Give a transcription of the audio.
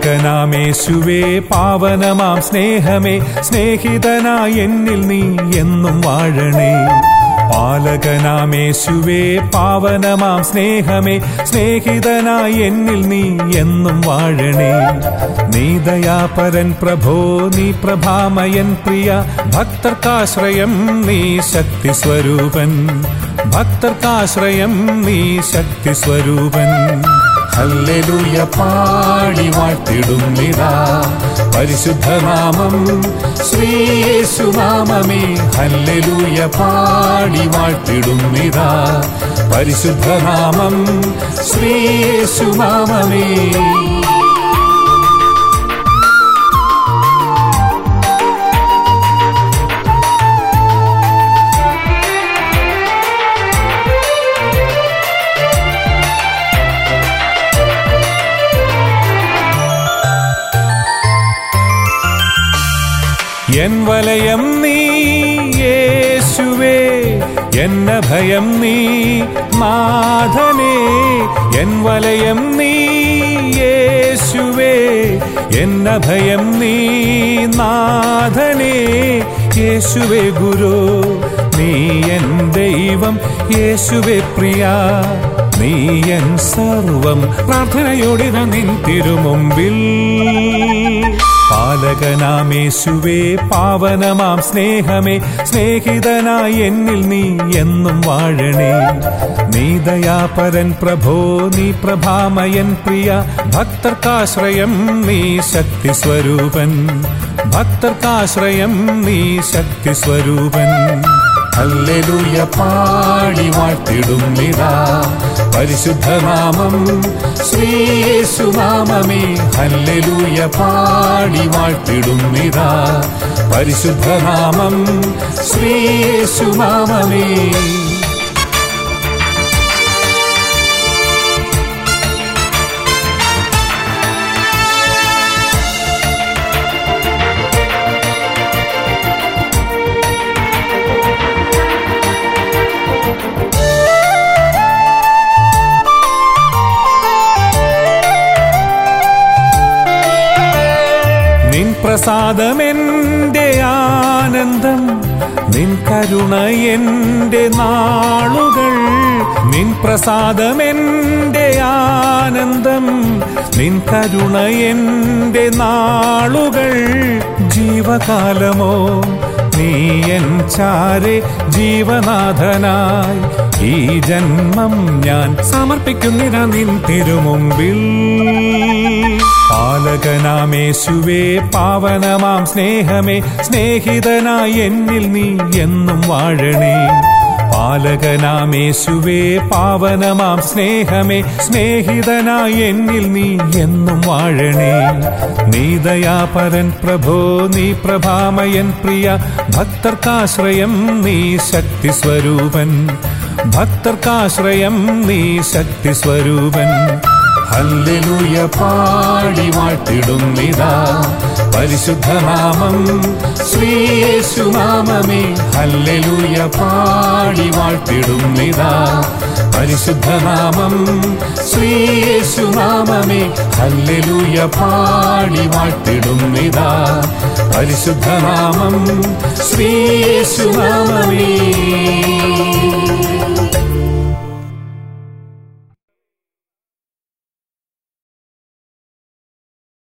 പാലകനാമേശുവേ പാവനമാം സ്നേഹമേ സ്നേഹിതനായി എന്നിൽ നീ എന്നും വാഴണേ പാലകനാമേശുവേ പാവനമാം സ്നേഹമേ സ്നേഹിതനായി എന്നിൽ നീ എന്നും വാഴണേ നീ ദയാപരൻ പ്രഭോ നീ പ്രഭാമയൻ പ്രിയ ഭക്തർക്കാശ്രയം നീ ശക്തി സ്വരൂപൻ ഭക്തർക്കാശ്രയം നീ ശക്തി സ്വരൂപൻ ഹല്ലേലൂയ പാടി വാഴ്ത്തിടുന്നിതാ പരിശുദ്ധനാമം ശ്രീയേശുനാമമേ ഹല്ലേലൂയ പാടി വാഴ്ത്തിടുന്നിതാ പരിശുദ്ധനാമം ശ്രീയേശുനാമമേ എൻ വലയം നീ യേശുവേ എന്ന ഭയം നീ നാഥനേ എൻ വലയം നീ യേശുവേ എന്ന ഭയം നീ നാഥനേ യേശുവേ ഗുരു നീ എൻ ദൈവം യേശുവേ പ്രിയ നീ എൻ സർവം പ്രാർത്ഥനയോടെ നിൻ തിരുമുമ്പിൽ പാലകനാമേശുവേ പാവനമാം സ്നേഹമേ സ്നേഹിതനായി എന്നിൽ നീ എന്നും വാഴണേ നീ ദയാപരൻ പ്രഭോ നീ പ്രഭാമയൻ പ്രിയ ഭക്തർക്കാശ്രയം നീ ശക്തി സ്വരൂപൻ ഭക്തർക്കാശ്രയം നീ ശക്തി സ്വരൂപൻ ഹല്ലേലൂയ പാടി വാഴ്ത്തിടുന്നിതാ പരിശുദ്ധനാമം ശ്രീയേശുനാമമേ ഹല്ലേലൂയ പാടി വാഴ്ത്തിടുന്നിതാ പരിശുദ്ധനാമം ശ്രീയേശുനാമമേ നിൻ പ്രസാദമെന്റെ ആനന്ദം നിൻ കരുണ എന്റെ നാളുകൾ നിൻ പ്രസാദമെന്റെ ആനന്ദം നിൻ കരുണ എന്റെ നാളുകൾ ജീവകാലമോ നീ എൻ ചാരെ ജീവനാഥനായി ഈ ജന്മം ഞാൻ സമർപ്പിക്കുന്നിര നിൻ തിരുമുമ്പിൽ പാലകനാമേശുവേ പാവനമാം സ്നേഹമേ സ്നേഹിതനായി എന്നിൽ നീ എന്നും വാഴണേ പാലകനാമേശുവേ പാവനമാം സ്നേഹമേ സ്നേഹിതനായി എന്നിൽ നീ എന്നും വാഴണേ നീ ദയാപരൻ പ്രഭോ നീ പ്രഭാമയൻ പ്രിയ ഭക്തർക്കാശ്രയം നീ ശക്തി സ്വരൂപൻ ഭക്തർക്കാശ്രയം നീ ശക്തി സ്വരൂപൻ ഹല്ലേലൂയ പാടി വാഴ്ത്തിടുന്നിതാ പരിശുദ്ധനാമം ശ്രീയേശുനാമമേ ഹല്ലേലൂയ പാടി വാഴ്ത്തിടുന്നിതാ പരിശുദ്ധനാമം ശ്രീയേശുനാമമേ ഹല്ലേലൂയ പാടി വാഴ്ത്തിടുന്നിതാ പരിശുദ്ധനാമം ശ്രീയേശുനാമമേ